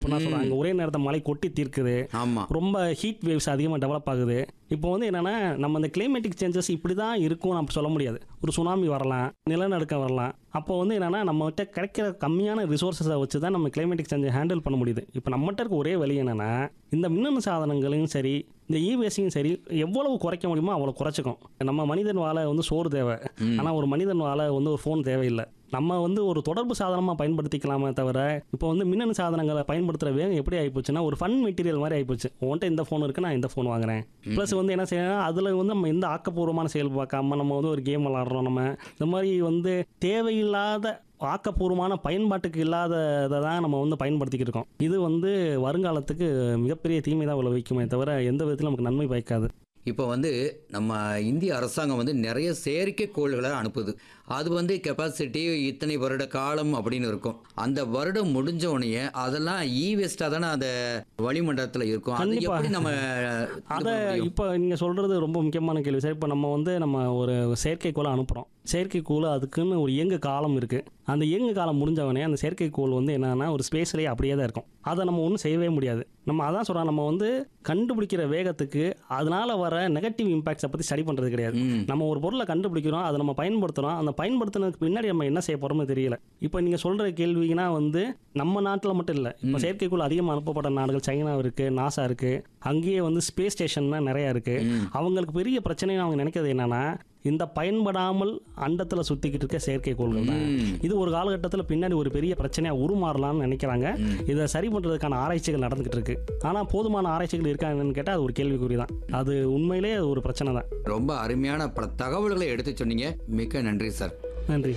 இப்போ நான் சொல்கிறேன் அங்கே ஒரே நேரத்தில் மழை கொட்டி தீர்க்குது ஆமா ரொம்ப ஹீட் வேவ்ஸ் அதிகமாக டெவலப் ஆகுது இப்போ வந்து என்னென்னா நம்ம இந்த கிளைமேட்டிக் சேஞ்சஸ் இப்படி தான் இருக்கும் நம்ம சொல்ல முடியாது ஒரு சுனாமி வரலாம் நிலநடுக்கம் வரலாம் அப்போ வந்து என்னென்னா நம்மகிட்ட கிடைக்கிற கம்மியான ரிசோர்ஸஸை வச்சு தான் நம்ம கிளைமேட்டிக் சேஞ்சை ஹேண்டில் பண்ண முடியுது இப்போ நம்மகிட்ட இருக்க ஒரே வழி என்னென்னா இந்த மின்னணு சாதனங்களையும் சரி இந்த இவேஸையும் சரி எவ்வளவு குறைக்க முடியுமோ அவ்வளோ குறைச்சிக்கும் நம்ம மனிதன் வாழ வந்து சோறு தேவை ஆனால் ஒரு மனிதன் வாழ வந்து ஒரு ஃபோன் தேவையில்லை நம்ம வந்து ஒரு தொடர்பு சாதனமாக பயன்படுத்திக்கலாமே தவிர இப்போ வந்து மின்னணு சாதனங்களை பயன்படுத்துகிற வேகம் எப்படி ஆகிப்போச்சுன்னா ஒரு ஃபன் மெட்டீரியல் மாதிரி ஆகிப்போச்சு உன்கிட்ட இந்த ஃபோன் இருக்கு நான் இந்த ஃபோன் வாங்குறேன் ப்ளஸ் வந்து என்ன செய்யணும் அதில் வந்து நம்ம எந்த ஆக்கப்பூர்வமான செயல் பார்க்காம நம்ம வந்து ஒரு கேம் விளாடுறோம் நம்ம இந்த மாதிரி வந்து தேவையில்லாத ஆக்கப்பூர்வமான பயன்பாட்டுக்கு இல்லாததை தான் நம்ம வந்து பயன்படுத்திக்கிட்டு இருக்கோம் இது வந்து வருங்காலத்துக்கு மிகப்பெரிய தீமை தான் விளைவிக்குமே தவிர எந்த விதத்திலும் நமக்கு நன்மை பயக்காது இப்போ வந்து நம்ம இந்திய அரசாங்கம் வந்து நிறைய செயற்கைக்கோள்களை அனுப்புது அது வந்து கெப்பாசிட்டி இத்தனை வருட காலம் அப்படின்னு இருக்கும் அந்த வருடம் முடிஞ்ச உடனே அதெல்லாம் இ வேஸ்டா தானே அந்த வளிமண்டலத்தில் இருக்கும் அது கண்டிப்பா. எப்படி நம்ம இது அதை பண்ண முடியும்? இப்போ நீங்கள் சொல்கிறது ரொம்ப முக்கியமான கேள்வி சார் இப்போ நம்ம வந்து நம்ம ஒரு செயற்கைக்கோளை அனுப்புகிறோம் செயற்கைக்கோள் அதுக்குன்னு ஒரு இயங்கு காலம் இருக்குது அந்த இயங்கு காலம் முடிஞ்சவனே அந்த செயற்கைக்கோள் வந்து என்னன்னா ஒரு ஸ்பேஸ்லேயே அப்படியே தான் இருக்கும் அதை நம்ம ஒன்றும் செய்யவே முடியாது நம்ம அதான் சொல்கிறோம் நம்ம வந்து கண்டுபிடிக்கிற வேகத்துக்கு அதனால வர நெகட்டிவ் இம்பாக்ட்ஸை பற்றி ஸ்டடி பண்ணுறது கிடையாது ம். நம்ம ஒரு பொருளை கண்டுபிடிக்கிறோம் அதை நம்ம பயன்படுத்துகிறோம் அந்த பயன்படுத்தினதுக்கு பின்னாடி நம்ம என்ன செய்ய போகிறோம்னு தெரியல இப்போ நீங்கள் சொல்கிற கேள்வினா வந்து நம்ம நாட்டில் மட்டும் இல்லை இப்போ செயற்கைக்கோள் அதிகமாக அனுப்பப்பட்ட நாடுகள் சைனா இருக்குது நாசா இருக்குது அங்கேயே வந்து ஸ்பேஸ் ஸ்டேஷன்லாம் நிறையா இருக்குது அவங்களுக்கு பெரிய பிரச்சனைன்னு அவங்க நினைக்கிறது என்னன்னா இந்த பயன்படாமல் அண்டத்தில் சுற்றிக்கிட்டு இருக்க செயற்கைக்கோள்கள் தான் ம். இது ஒரு காலகட்டத்தில் பின்னாடி ஒரு பெரிய பிரச்சனையாக உருமாறலாம்னு நினைக்கிறாங்க இதை சரி பண்ணுறதுக்கான ஆராய்ச்சிகள் நடந்துகிட்டு இருக்கு ஆனால் போதுமான ஆராய்ச்சிகள் இருக்காங்கன்னு கேட்டால் அது ஒரு கேள்விக்குறி தான் அது உண்மையிலே அது ஒரு பிரச்சனை தான் ரொம்ப அருமையான பல தகவல்களை எடுத்து சொன்னீங்க மிக்க நன்றி சார் நன்றி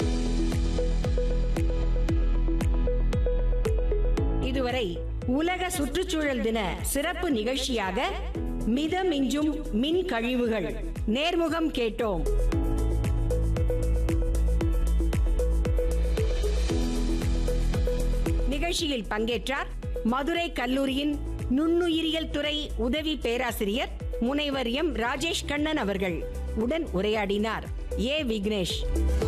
இதுவரை உலக சுற்றுச்சூழல் தின சிறப்பு நிகழ்ச்சியாக மிதமிஞ்சும் மின் கழிவுகள் நேர்முகம் கேட்டோம் நிகழ்ச்சியில் பங்கேற்றார் மதுரை கல்லூரியின் நுண்ணுயிரியல் துறை உதவி பேராசிரியர் முனைவர் எம் ராஜேஷ் கண்ணன் அவர்கள் உடன் உரையாடினார் ஏ விக்னேஷ்